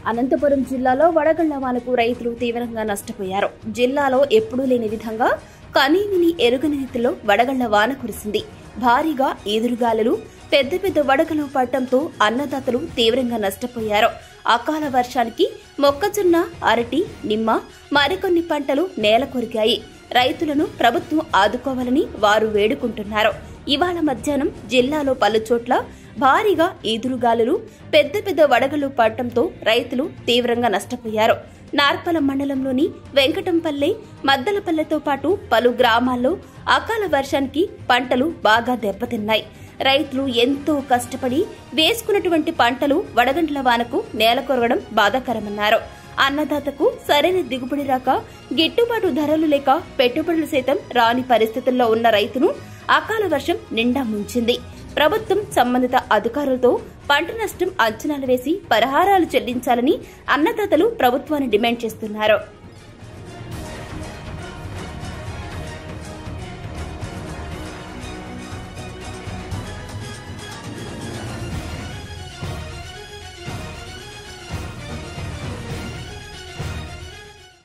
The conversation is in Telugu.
అనంతపురం జిల్లాలో వడగళ్ల వానకు రైతులు తీవ్రంగా నష్టపోయారు జిల్లాలో ఎప్పుడూ లేని విధంగా కనీవిని ఎరుగని రీతిలో వడగళ్ల వాన కురిసింది భారీగా ఈదురుగాలులు పెద్ద పెద్ద వడగలు పడటంతో అన్నదాతలు తీవ్రంగా నష్టపోయారు అకాల వర్షానికి మొక్కజొన్న అరటి నిమ్మ మరికొన్ని పంటలు నేల కొరిగాయి రైతులను ప్రభుత్వం ఆదుకోవాలని వారు వేడుకుంటున్నారు ఇవాళ మధ్యాహ్నం జిల్లాలో పలుచోట్ల భారీగా ఈదురుగాలులు పెద్ద పెద్ద వడగలు పడటంతో రైతులు తీవ్రంగా నష్టపోయారు నార్పల మండలంలోని వెంకటంపల్లె మద్దలపల్లెతో పాటు పలు గ్రామాల్లో అకాల వర్షానికి పంటలు బాగా దెబ్బతిన్నాయి రైతులు ఎంతో కష్టపడి వేసుకున్నటువంటి పంటలు వడగంట్ల వానకు నేల కొరగడం బాధాకరమన్నారు అన్నదాతకు సరైన దిగుబడి రాక గిట్టుబాటు ధరలు లేక పెట్టుబడులు సైతం రాని పరిస్థితుల్లో ఉన్న రైతును అకాల వర్షం నిండా ముంచింది ప్రభుత్వం సంబంధిత అధికారులతో పంట నష్టం అంచనాలు వేసి పరిహారాలు చెల్లించాలని అన్నదాతలు ప్రభుత్వాన్ని డిమాండ్ చేస్తున్నారు